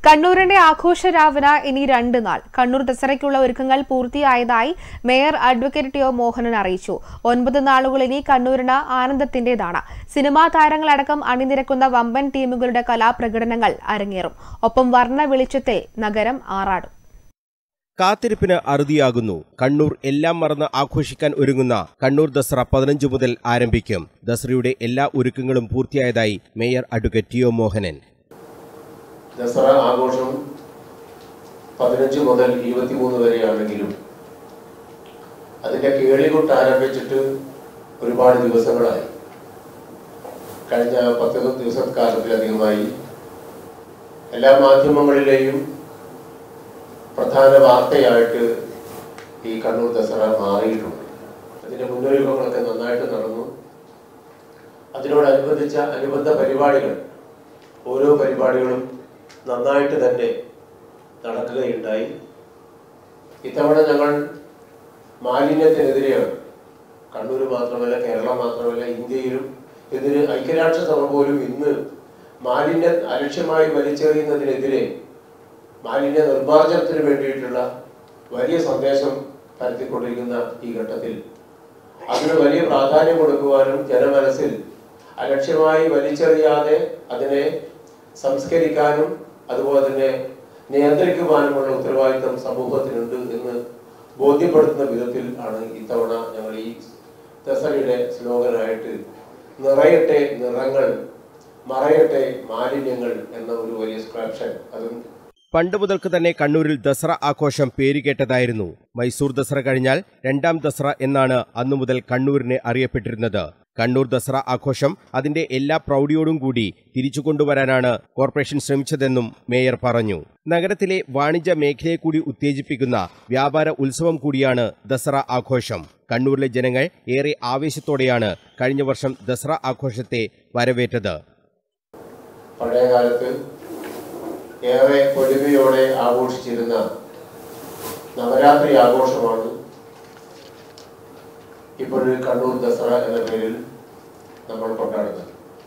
കണ്ണൂരിന്റെ ആഘോഷരാവിന് ഇനി രണ്ട് നാൾ കണ്ണൂർ ദസറയ്ക്കുള്ള ഒരുക്കങ്ങൾ പൂർത്തിയായതായി mayor advocate T O Mohanan അറിയിച്ചു ഒൻപത് നാളുകൾ ഇനി കണ്ണൂരിന് ആനന്ദത്തിന്റേതാണ് സിനിമാ താരങ്ങളടക്കം അണിനിരക്കുന്ന വമ്പൻ ടീമുകളുടെ കലാപ്രകടനങ്ങൾ അരങ്ങേറും ഒപ്പം വർണ്ണ വെളിച്ചത്തിൽ നഗരം ആറാടും കാത്തിരിപ്പിന് അറുതിയാകുന്നു കണ്ണൂർ എല്ലാം മറന്ന് ആഘോഷിക്കാൻ ഒരുങ്ങുന്ന കണ്ണൂർ ദസറ പതിനഞ്ച് മുതൽ ആരംഭിക്കും ദസറയുടെ എല്ലാ ഒരുക്കങ്ങളും പൂർത്തിയായതായി mayor advocate T O Mohanan Dasara ആഘോഷം പതിനഞ്ച് മുതൽ ഇരുപത്തിമൂന്ന് വരെയാണെങ്കിലും അതിൻ്റെ കേളികൊട്ട് ആരംഭിച്ചിട്ട് ഒരുപാട് ദിവസങ്ങളായി കഴിഞ്ഞ പത്ത് ദിവസക്കാലത്തിലധികമായി എല്ലാ മാധ്യമങ്ങളിലെയും പ്രധാന വാർത്തയായിട്ട് ഈ കണ്ണൂർ ദസറ മാറിയിട്ടുണ്ട് അതിൻ്റെ മുന്നൊരുക്കങ്ങളൊക്കെ നന്നായിട്ട് നടന്നു അതിനോടനുബന്ധിച്ച അനുബന്ധ പരിപാടികൾ ഓരോ പരിപാടികളും നന്നായിട്ട് തന്നെ നടക്കുകയുണ്ടായി ഇത്തവണ ഞങ്ങൾ മാലിന്യത്തിനെതിരെയാണ് കണ്ണൂർ മാത്രമല്ല കേരളം മാത്രമല്ല ഇന്ത്യയിലും ഇതിന് ഐക്യരാഷ്ട്രസഭ പോലും ഇന്ന് മാലിന്യം അലക്ഷ്യമായി വലിച്ചെറിയുന്നതിനെതിരെ മാലിന്യ നിർമ്മാർജ്ജനത്തിന് വേണ്ടിയിട്ടുള്ള വലിയ സന്ദേശം പരത്തിക്കൊണ്ടിരിക്കുന്ന ഈ ഘട്ടത്തിൽ അതിന് വലിയ പ്രാധാന്യം കൊടുക്കുവാനും ജനമനസ്സിൽ അലക്ഷ്യമായി വലിച്ചെറിയാതെ അതിനെ സംസ്കരിക്കാനും അതുപോലെ തന്നെ നിയന്ത്രിക്കുവാനുമുള്ള ഉത്തരവാദിത്തം സമൂഹത്തിനുണ്ട് എന്ന് ബോധ്യപ്പെടുത്തുന്ന വിധത്തിൽ ആണ് ഇത്തവണ ഞങ്ങൾ ഈ ദസറയുടെ സ്ലോഗനായിട്ട് നിറയട്ടെ നിറങ്ങൾ മറയട്ടെ മാലിന്യങ്ങൾ എന്ന ഒരു വലിയ സ്ക്രാപ്ഷൻ അതും പണ്ട് മുതൽക്ക് തന്നെ കണ്ണൂരിൽ ദസറ ആഘോഷം പേരുകേട്ടതായിരുന്നു മൈസൂർ ദസറ കഴിഞ്ഞാൽ രണ്ടാം ദസറ എന്നാണ് അന്നു മുതൽ കണ്ണൂരിനെ അറിയപ്പെട്ടിരുന്നത് കണ്ണൂർ ദസറ ആഘോഷം അതിന്റെ എല്ലാ പ്രൗഢിയോടും കൂടി തിരിച്ചു കൊണ്ടുവരാനാണ് കോർപ്പറേഷൻ ശ്രമിച്ചതെന്നും മേയർ പറഞ്ഞു നഗരത്തിലെ വാണിജ്യ മേഖലയെ കൂടി ഉത്തേജിപ്പിക്കുന്ന വ്യാപാര ഉത്സവം കൂടിയാണ് ദസറ ആഘോഷം കണ്ണൂരിലെ ജനങ്ങൾ ഏറെ ആവേശത്തോടെയാണ് കഴിഞ്ഞ വർഷം ദസറ ആഘോഷത്തെ വരവേറ്റത് പഴയ കാലത്ത് ഏറെ പൊലിമയോടെ ആഘോഷിച്ചിരുന്ന നവരാത്രി ആഘോഷമാണ് ഇപ്പോഴ് കണ്ണൂർ ദസറ എന്ന പേരിൽ നമ്മൾ കൊണ്ടാടുന്നത്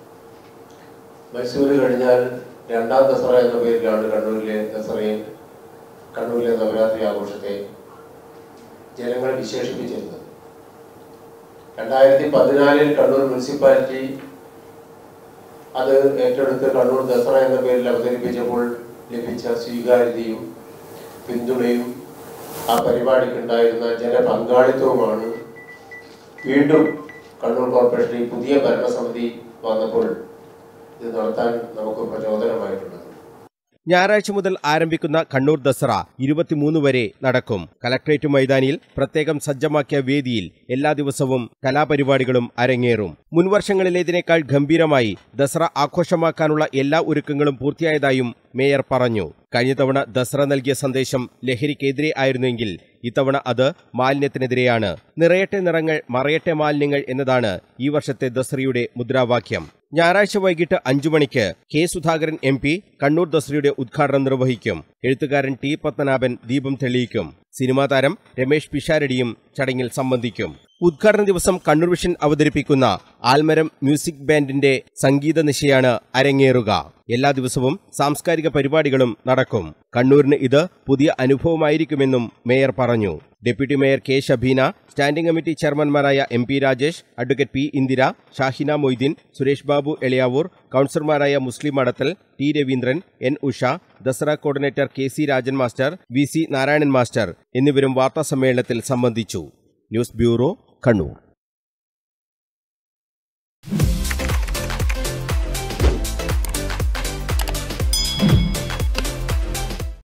മൈസൂർ കഴിഞ്ഞാൽ രണ്ടാം ദസറ എന്ന പേരിലാണ് കണ്ണൂരിലെ ദസറയെ കണ്ണൂരിലെ നവരാത്രി ആഘോഷത്തെ ജനങ്ങൾ വിശേഷിപ്പിച്ചിരുന്നത് രണ്ടായിരത്തി പതിനാലിൽ കണ്ണൂർ മുനിസിപ്പാലിറ്റി അത് ഏറ്റെടുത്ത് കണ്ണൂർ ദസറ എന്ന പേരിൽ അവതരിപ്പിച്ചപ്പോൾ ലഭിച്ച സ്വീകാര്യതയും പിന്തുണയും ആ പരിപാടിക്ക് ഉണ്ടായിരുന്ന ജനപങ്കാളിത്തവുമാണ് വീണ്ടും കണ്ണൂർ കോർപ്പറേഷൻ ഈ പുതിയ ഭരണസമിതി വന്നപ്പോൾ ഇത് നടത്താൻ നമുക്ക് പ്രചോദനമായിട്ടുള്ളത് ഞായറാഴ്ച മുതൽ ആരംഭിക്കുന്ന കണ്ണൂർ ദസറ ഇരുപത്തിമൂന്ന് വരെ നടക്കും കലക്ട്രേറ്റ് മൈതാനിയിൽ പ്രത്യേകം സജ്ജമാക്കിയ വേദിയിൽ എല്ലാ ദിവസവും കലാപരിപാടികളും അരങ്ങേറും മുൻവർഷങ്ങളിലേതിനേക്കാൾ ഗംഭീരമായി ദസറ ആഘോഷമാക്കാനുള്ള എല്ലാ ഒരുക്കങ്ങളും പൂർത്തിയായതായും മേയർ പറഞ്ഞു കഴിഞ്ഞ തവണ ദസറ നൽകിയ സന്ദേശം ലഹരിക്കെതിരെ ആയിരുന്നെങ്കിൽ ഇത്തവണ അത് മാലിന്യത്തിനെതിരെയാണ് നിറയട്ടെ നിറങ്ങൾ മറയട്ടെ മാലിന്യങ്ങൾ എന്നതാണ് ഈ വർഷത്തെ ദസറയുടെ മുദ്രാവാക്യം ഞായറാഴ്ച വൈകിട്ട് അഞ്ചു മണിക്ക് K Sudhakaran M P Kannur ദസറയുടെ ഉദ്ഘാടനം നിർവഹിക്കും എഴുത്തുകാരൻ ടി പത്മനാഭൻ ദീപം തെളിയിക്കും സിനിമാ താരം രമേഷ് പിഷാരടിയും ചടങ്ങിൽ സംബന്ധിക്കും ഉദ്ഘാടന ദിവസം കണ്ണൂർ വിഷൻ അവതരിപ്പിക്കുന്ന ആൽമരം മ്യൂസിക് ബാൻഡിന്റെ സംഗീത നിശയാണ് അരങ്ങേറുക എല്ലാ ദിവസവും സാംസ്കാരിക പരിപാടികളും നടക്കും കണ്ണൂരിന് ഇത് പുതിയ അനുഭവമായിരിക്കുമെന്നും മേയർ പറഞ്ഞു deputy mayor K Shabeena standing committee ചെയർമാൻമാരായ M P Rajesh advocate P Indira Shahina Moideen Suresh Babu Eliyavoor കൌൺസിലർമാരായ Muslih Madathil T Raveendran N Usha Dasara coordinator K C Rajan master V C Narayanan master എന്നിവരും വാർത്താസമ്മേളനത്തിൽ സംബന്ധിച്ചു ന്യൂസ് ബ്യൂറോ കണ്ണൂർ